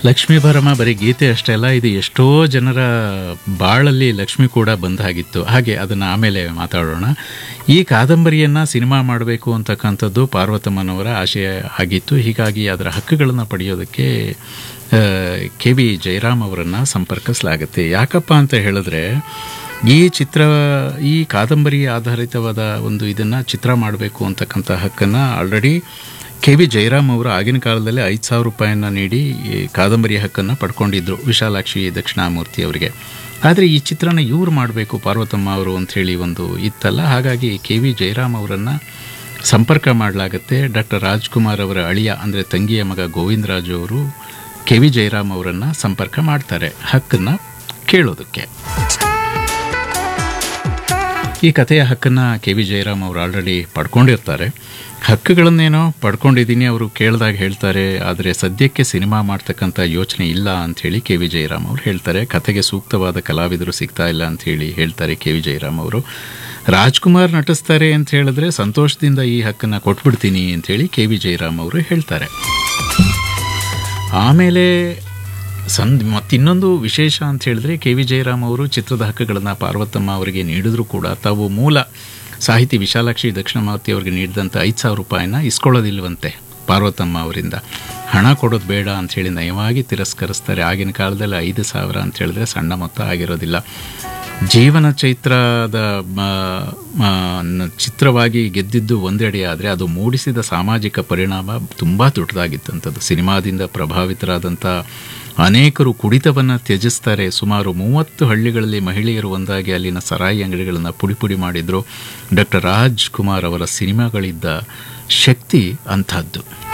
ಲಕ್ಷ್ಮೀ ಭರಮ ಬರೀ ಗೀತೆ ಅಷ್ಟೇ ಅಲ್ಲ ಇದು ಎಷ್ಟೋ ಜನರ ಬಾಳಲ್ಲಿ ಲಕ್ಷ್ಮಿ ಕೂಡ ಬಂದ ಹಾಗಿತ್ತು ಹಾಗೆ ಅದನ್ನು ಆಮೇಲೆ ಮಾತಾಡೋಣ ಈ ಕಾದಂಬರಿಯನ್ನು ಸಿನಿಮಾ ಮಾಡಬೇಕು ಅಂತಕ್ಕಂಥದ್ದು ಪಾರ್ವತಮ್ಮನವರ ಆಶಯ ಆಗಿತ್ತು ಹೀಗಾಗಿ ಅದರ ಹಕ್ಕುಗಳನ್ನು ಪಡೆಯೋದಕ್ಕೆ ಕೆ ವಿ ಜಯರಾಮ್ ಅವರನ್ನು ಸಂಪರ್ಕಿಸಲಾಗುತ್ತೆ ಯಾಕಪ್ಪ ಅಂತ ಹೇಳಿದ್ರೆ ಈ ಚಿತ್ರ ಈ ಕಾದಂಬರಿ ಆಧಾರಿತವಾದ ಒಂದು ಇದನ್ನು ಚಿತ್ರ ಮಾಡಬೇಕು ಅಂತಕ್ಕಂಥ ಹಕ್ಕನ್ನು ಆಲ್ರೆಡಿ ಕೆ ವಿ ಜಯರಾಮ್ ಅವರು ಆಗಿನ ಕಾಲದಲ್ಲಿ ಐದು ಸಾವಿರ ರೂಪಾಯಿನ ನೀಡಿ ಈ ಕಾದಂಬರಿ ಹಕ್ಕನ್ನು ಪಡ್ಕೊಂಡಿದ್ರು ವಿಶಾಲಾಕ್ಷಿ ದಕ್ಷಿಣಾಮೂರ್ತಿ ಅವರಿಗೆ ಆದರೆ ಈ ಚಿತ್ರನ ಇವ್ರು ಮಾಡಬೇಕು ಪಾರ್ವತಮ್ಮ ಅವರು ಅಂಥೇಳಿ ಒಂದು ಇತ್ತಲ್ಲ ಹಾಗಾಗಿ ಕೆ ವಿ ಜಯರಾಮ್ ಅವರನ್ನು ಸಂಪರ್ಕ ಮಾಡಲಾಗುತ್ತೆ ಡಾಕ್ಟರ್ ರಾಜ್ಕುಮಾರ್ ಅವರ ಅಳಿಯ ಅಂದರೆ ತಂಗಿಯ ಮಗ ಗೋವಿಂದರಾಜು ಅವರು ಕೆ ವಿ ಜಯರಾಮ್ ಅವರನ್ನು ಸಂಪರ್ಕ ಮಾಡ್ತಾರೆ ಹಕ್ಕನ್ನು ಕೇಳೋದಕ್ಕೆ ಈ ಕಥೆಯ ಹಕ್ಕನ್ನು ಕೆ ವಿ ಜಯರಾಮ್ ಅವರು ಆಲ್ರೆಡಿ ಪಡ್ಕೊಂಡಿರ್ತಾರೆ ಹಕ್ಕುಗಳನ್ನೇನೋ ಪಡ್ಕೊಂಡಿದ್ದೀನಿ ಅವರು ಕೇಳಿದಾಗ ಹೇಳ್ತಾರೆ ಆದರೆ ಸದ್ಯಕ್ಕೆ ಸಿನಿಮಾ ಮಾಡ್ತಕ್ಕಂಥ ಯೋಚನೆ ಇಲ್ಲ ಅಂಥೇಳಿ ಕೆ ವಿ ಜಯರಾಮ್ ಅವರು ಹೇಳ್ತಾರೆ ಕಥೆಗೆ ಸೂಕ್ತವಾದ ಕಲಾವಿದರು ಸಿಗ್ತಾ ಇಲ್ಲ ಅಂಥೇಳಿ ಹೇಳ್ತಾರೆ ಕೆ ವಿ ಜಯರಾಮ್ ಅವರು ರಾಜ್ಕುಮಾರ್ ನಟಿಸ್ತಾರೆ ಅಂತ ಹೇಳಿದ್ರೆ ಸಂತೋಷದಿಂದ ಈ ಹಕ್ಕನ್ನು ಕೊಟ್ಬಿಡ್ತೀನಿ ಅಂಥೇಳಿ ಕೆ ವಿ ಜಯರಾಮ್ ಅವರು ಹೇಳ್ತಾರೆ ಆಮೇಲೆ ಸಂದ್ ಮತ್ತಿನ್ನೊಂದು ವಿಶೇಷ ಅಂತ ಹೇಳಿದ್ರೆ ಕೆ ವಿ ಜಯರಾಮ್ ಅವರು ಚಿತ್ರದ ಹಕ್ಕುಗಳನ್ನು ಪಾರ್ವತಮ್ಮ ಅವರಿಗೆ ನೀಡಿದ್ರು ಕೂಡ ತಾವು ಮೂಲ ಸಾಹಿತಿ ವಿಶಾಲಾಕ್ಷಿ ದಕ್ಷಿಣಮಾವತಿ ಅವರಿಗೆ ನೀಡಿದಂಥ ಐದು ಸಾವಿರ ರೂಪಾಯಿನ ಇಸ್ಕೊಳ್ಳೋದಿಲ್ವಂತೆ ಪಾರ್ವತಮ್ಮ ಅವರಿಂದ ಹಣ ಕೊಡೋದು ಬೇಡ ಅಂಥೇಳಿ ನಯವಾಗಿ ತಿರಸ್ಕರಿಸ್ತಾರೆ ಆಗಿನ ಕಾಲದಲ್ಲಿ ಐದು ಸಾವಿರ ಅಂತ ಹೇಳಿದ್ರೆ ಸಣ್ಣ ಮೊತ್ತ ಆಗಿರೋದಿಲ್ಲ ಜೀವನ ಚೈತ್ರದ ಚಿತ್ರವಾಗಿ ಗೆದ್ದಿದ್ದು ಒಂದೆಡೆ ಆದರೆ ಅದು ಮೂಡಿಸಿದ ಸಾಮಾಜಿಕ ಪರಿಣಾಮ ತುಂಬ ದೊಡ್ಡದಾಗಿತ್ತಂಥದ್ದು ಸಿನಿಮಾದಿಂದ ಪ್ರಭಾವಿತರಾದಂಥ ಅನೇಕರು ಕುಡಿತವನ್ನು ತ್ಯಜಿಸ್ತಾರೆ ಸುಮಾರು ಮೂವತ್ತು ಹಳ್ಳಿಗಳಲ್ಲಿ ಮಹಿಳೆಯರು ಒಂದಾಗಿ ಅಲ್ಲಿನ ಸರಾಯಿ ಅಂಗಡಿಗಳನ್ನು ಪುಡಿ ಪುಡಿ ಮಾಡಿದ್ರು ಡಾಕ್ಟರ್ ರಾಜ್ಕುಮಾರ್ ಅವರ ಸಿನಿಮಾಗಳಿದ್ದ ಶಕ್ತಿ ಅಂಥದ್ದು